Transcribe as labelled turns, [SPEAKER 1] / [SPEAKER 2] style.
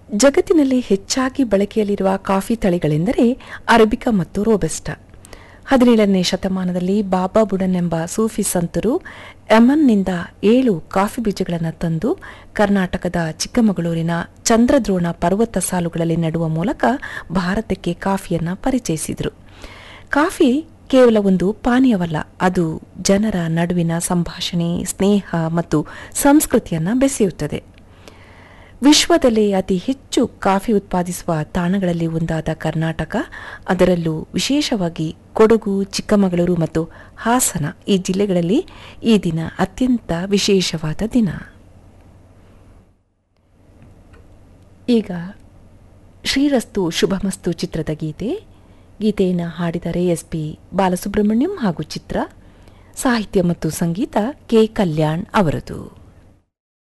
[SPEAKER 1] ಜಗತ್ತಿನಲ್ಲಿ ಹೆಚ್ಚಾಗಿ ಬಳಕೆಯಲ್ಲಿರುವ ಕಾಫಿ ತಳಿಗಳೆಂದರೆ ಅರಬಿಕಾ ಮತ್ತು ರೋಬೆಸ್ಟಾ ಹದಿನೇಳನೇ ಶತಮಾನದಲ್ಲಿ ಬಾಬಾ ಬುಡನ್ ಎಂಬ ಸೂಫಿ ಸಂತರು ಯಮನ್ನಿಂದ ಏಳು ಕಾಫಿ ಬೀಜಗಳನ್ನು ತಂದು ಕರ್ನಾಟಕದ ಚಿಕ್ಕಮಗಳೂರಿನ ಚಂದ್ರದ್ರೋಣ ಪರ್ವತ ಸಾಲುಗಳಲ್ಲಿ ನೆಡುವ ಮೂಲಕ ಭಾರತಕ್ಕೆ ಕಾಫಿಯನ್ನು ಪರಿಚಯಿಸಿದರು ಕಾಫಿ ಕೇವಲ ಒಂದು ಪಾನೀಯವಲ್ಲ ಅದು ಜನರ ನಡುವಿನ ಸಂಭಾಷಣೆ ಸ್ನೇಹ ಮತ್ತು ಸಂಸ್ಕೃತಿಯನ್ನು ಬೆಸೆಯುತ್ತದೆ ವಿಶ್ವದಲ್ಲೇ ಅತಿ ಹೆಚ್ಚು ಕಾಫಿ ಉತ್ಪಾದಿಸುವ ತಾಣಗಳಲ್ಲಿ ಒಂದಾದ ಕರ್ನಾಟಕ ಅದರಲ್ಲೂ ವಿಶೇಷವಾಗಿ ಕೊಡಗು ಚಿಕ್ಕಮಗಳೂರು ಮತ್ತು ಹಾಸನ ಈ ಜಿಲ್ಲೆಗಳಲ್ಲಿ ಈ ದಿನ ಅತ್ಯಂತ ವಿಶೇಷವಾದ ದಿನ ಈಗ ಶ್ರೀರಸ್ತು ಶುಭಮಸ್ತು ಚಿತ್ರದ ಗೀತೆ ಗೀತೆಯನ್ನು ಹಾಡಿದರೆ ಎಸ್ ಪಿ ಬಾಲಸುಬ್ರಹ್ಮಣ್ಯಂ ಹಾಗೂ ಚಿತ್ರ ಸಾಹಿತ್ಯ ಮತ್ತು ಸಂಗೀತ ಕೆ ಕಲ್ಯಾಣ್ ಅವರದು